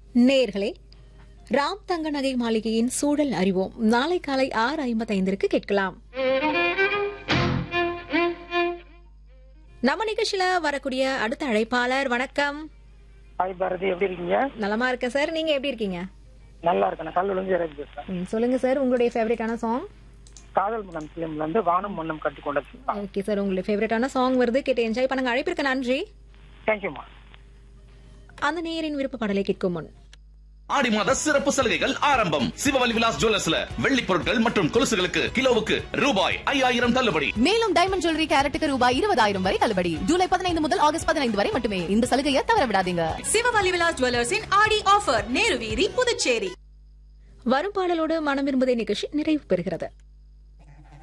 நேர்களே ராம் தங்க நகை மாளிகையின் சூழல் அறிவோம் நாளை காலை ஆறு ஐம்பத்தைந்திற்கு கேட்கலாம் நம்ம நிகழ்ச்சியில வரக்கூடிய அடுத்த அழைப்பாளர் வணக்கம் ஹாய் பாரதி எப்படி இருக்கீங்க நலமா இருக்க சார் நீங்க எப்படி இருக்கீங்க நல்லா இருக்கேன் நான் கல்லூரி ஜெயராஜ் பேசுறேன் ம், சொல்லுங்க சார் உங்களுடைய ஃபேவரட்டான சாங் காதல் மனம் பிலிம்ல இருந்து வானம் மண்ணும் கட்டி கொண்டது ஓகே சார் உங்களுடைய ஃபேவரட்டான சாங் வருது கேட்டு என்ஜாய் பண்ணுங்க அழைப்பிற்கு நன்றி தேங்க்யூமா அந்த நேரின் விருப்ப பாடலை கேட்கும் முன் ஆடி மாத சிறப்பு சலுகைகள் ஆரம்பம் சிவவலி விலாஸ் ஜுவல்லர்ஸ்ல வெள்ளி பொருட்கள் மற்றும் கொலுசுகளுக்கு கிலோவுக்கு ரூபாய் ஐயாயிரம் தள்ளுபடி மேலும் டைமண்ட் ஜுவல்லரி கேரட்டுக்கு ரூபாய் இருபதாயிரம் வரை தள்ளுபடி ஜூலை பதினைந்து முதல் ஆகஸ்ட் பதினைந்து வரை மட்டுமே இந்த சலுகையை தவற விடாதீங்க சிவவலி விலாஸ் ஜுவல்லர்ஸின் ஆடி ஆஃபர் நேரு வீதி புதுச்சேரி வரும் பாடலோடு மனம் விரும்புதே நிகழ்ச்சி நிறைவு பெறுகிறது